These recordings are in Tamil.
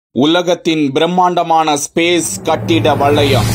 உலகத்தின் பிரம்மாண்டமான ஸ்பேஸ் கட்டிட வளையம்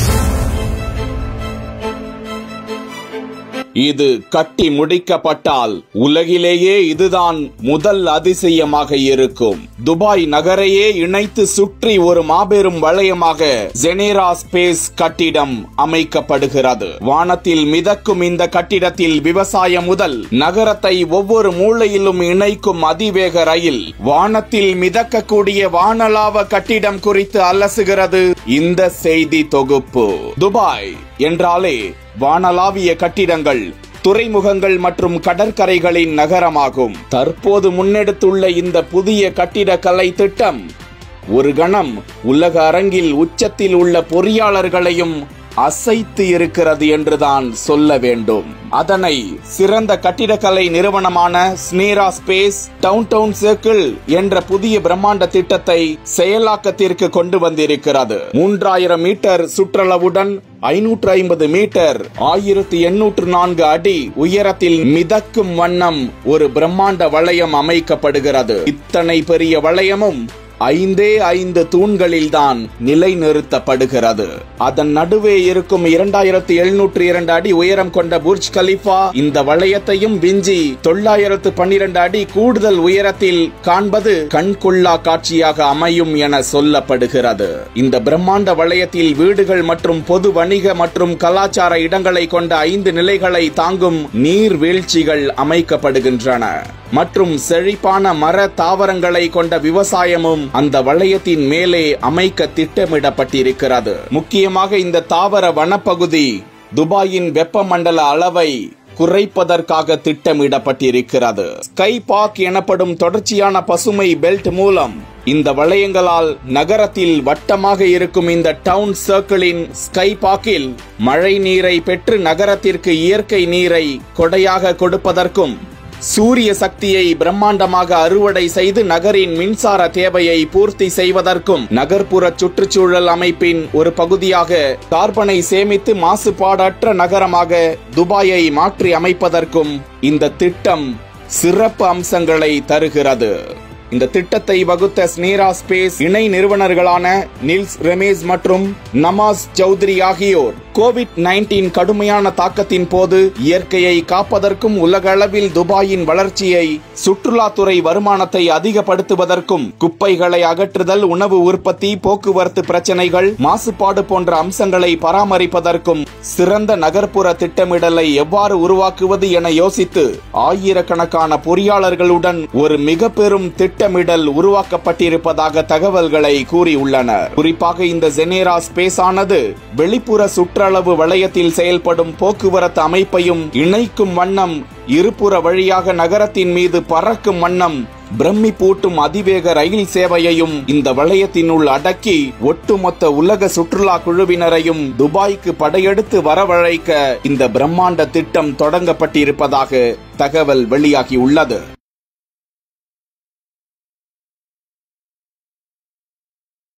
இது கட்டி முடிக்கப்பட்டால் உலகிலேயே இதுதான் முதல் அதிசயமாக இருக்கும் துபாய் நகரையே இணைத்து சுற்றி ஒரு மாபெரும் வளையமாக ஜெனேரா ஸ்பேஸ் கட்டிடம் அமைக்கப்படுகிறது வானத்தில் மிதக்கும் இந்த கட்டிடத்தில் விவசாயம் முதல் நகரத்தை ஒவ்வொரு மூலையிலும் இணைக்கும் அதிவேக ரயில் வானத்தில் மிதக்கக்கூடிய வானளாவ கட்டிடம் குறித்து அலசுகிறது இந்த செய்தி தொகுப்பு துபாய் என்றாலே வானளாவிய கட்டிடங்கள் துறைமுகங்கள் மற்றும் கடற்கரைகளின் நகரமாகும் தற்போது முன்னெடுத்துள்ள இந்த புதிய கட்டிடக்கலை திட்டம் ஒரு கணம் உலக அரங்கில் உச்சத்தில் உள்ள பொறியாளர்களையும் அசைத்து இருக்கிறது என்றுதான் சொல்ல வேண்டும் அதனை சிறந்த கட்டிடக்கலை நிறுவனமான ஸ்னேரா ஸ்பேஸ் டவுன் டவுன் சர்க்கிள் என்ற புதிய பிரம்மாண்ட திட்டத்தை செயலாக்கத்திற்கு கொண்டு வந்திருக்கிறது மூன்றாயிரம் மீட்டர் சுற்றளவுடன் ஐநூற்று ஐம்பது மீட்டர் ஆயிரத்தி எண்ணூற்று நான்கு அடி உயரத்தில் மிதக்கும் வண்ணம் ஒரு பிரம்மாண்ட வளையம் அமைக்கப்படுகிறது இத்தனை பெரிய வளையமும் ஐந்தே ஐந்து தூண்களில்தான் நிலைநிறுத்தப்படுகிறது அதன் நடுவே இருக்கும் இரண்டாயிரத்தி எழுநூற்று இரண்டு அடி உயரம் கொண்ட புர்ஜ் கலிஃபா இந்த வளையத்தையும் விஞ்சி தொள்ளாயிரத்து பன்னிரண்டு அடி கூடுதல் உயரத்தில் காண்பது கண்கொள்ளா காட்சியாக அமையும் என சொல்லப்படுகிறது இந்த பிரம்மாண்ட வளையத்தில் வீடுகள் மற்றும் பொது வணிக மற்றும் கலாச்சார இடங்களை கொண்ட ஐந்து நிலைகளை தாங்கும் நீர் வீழ்ச்சிகள் அமைக்கப்படுகின்றன மற்றும் செழிப்பான மர தாவரங்களை கொண்ட விவசாயமும் அந்த வளையத்தின் மேலே அமைக்க திட்டமிடப்பட்டிருக்கிறது முக்கியமாக இந்த தாவர வனப்பகுதி துபாயின் வெப்பமண்டல அளவை குறைப்பதற்காக திட்டமிடப்பட்டிருக்கிறது ஸ்கை பார்க் எனப்படும் தொடர்ச்சியான பசுமை பெல்ட் மூலம் இந்த வளையங்களால் நகரத்தில் வட்டமாக இருக்கும் இந்த டவுன் சர்க்கிளின் ஸ்கை பார்க்கில் மழை நீரை பெற்று நகரத்திற்கு இயற்கை நீரை கொடையாக கொடுப்பதற்கும் சூரிய சக்தியை பிரம்மாண்டமாக அறுவடை செய்து நகரின் மின்சார தேவையை பூர்த்தி செய்வதற்கும் நகர்ப்புற சுற்றுச்சூழல் அமைப்பின் ஒரு பகுதியாக கார்பனை சேமித்து மாசுபாடற்ற நகரமாக துபாயை மாற்றி அமைப்பதற்கும் இந்த திட்டம் சிறப்பு அம்சங்களை தருகிறது இந்த திட்டத்தை வகுத்த ஸ்னேரா ஸ்பேஸ் இணை நிறுவனர்களான நில்ஸ் ரெமேஸ் மற்றும் நமாஸ் சௌத்ரி ஆகியோர் கோவிட் நைன்டீன் கடுமையான தாக்கத்தின் போது இயற்கையை காப்பதற்கும் உலக அளவில் துபாயின் வளர்ச்சியை சுற்றுலாத்துறை வருமானத்தை அதிகப்படுத்துவதற்கும் குப்பைகளை அகற்றுதல் உணவு உற்பத்தி போக்குவரத்து பிரச்சனைகள் மாசுபாடு போன்ற அம்சங்களை பராமரிப்பதற்கும் சிறந்த நகர்ப்புற திட்டமிடலை எவ்வாறு உருவாக்குவது என யோசித்து ஆயிரக்கணக்கான பொறியாளர்களுடன் ஒரு மிக பெரும் திட்டமிடல் உருவாக்கப்பட்டிருப்பதாக தகவல்களை கூறியுள்ளனர் குறிப்பாக இந்த ஜெனேரா ஸ்பேஸ் ஆனது வெளிப்புற சுற்றளவு வளையத்தில் செயல்படும் போக்குவரத்து அமைப்பையும் இணைக்கும் வண்ணம் இருபுற வழியாக நகரத்தின் மீது பறக்கும் வண்ணம் பிரம்மி பூட்டும் அதிவேக ரயில் சேவையையும் இந்த வளையத்தினுள் அடக்கி ஒட்டுமொத்த உலக சுற்றுலா குழுவினரையும் துபாய்க்கு படையெடுத்து வரவழைக்க இந்த பிரம்மாண்ட திட்டம் தொடங்கப்பட்டிருப்பதாக தகவல் வெளியாகியுள்ளது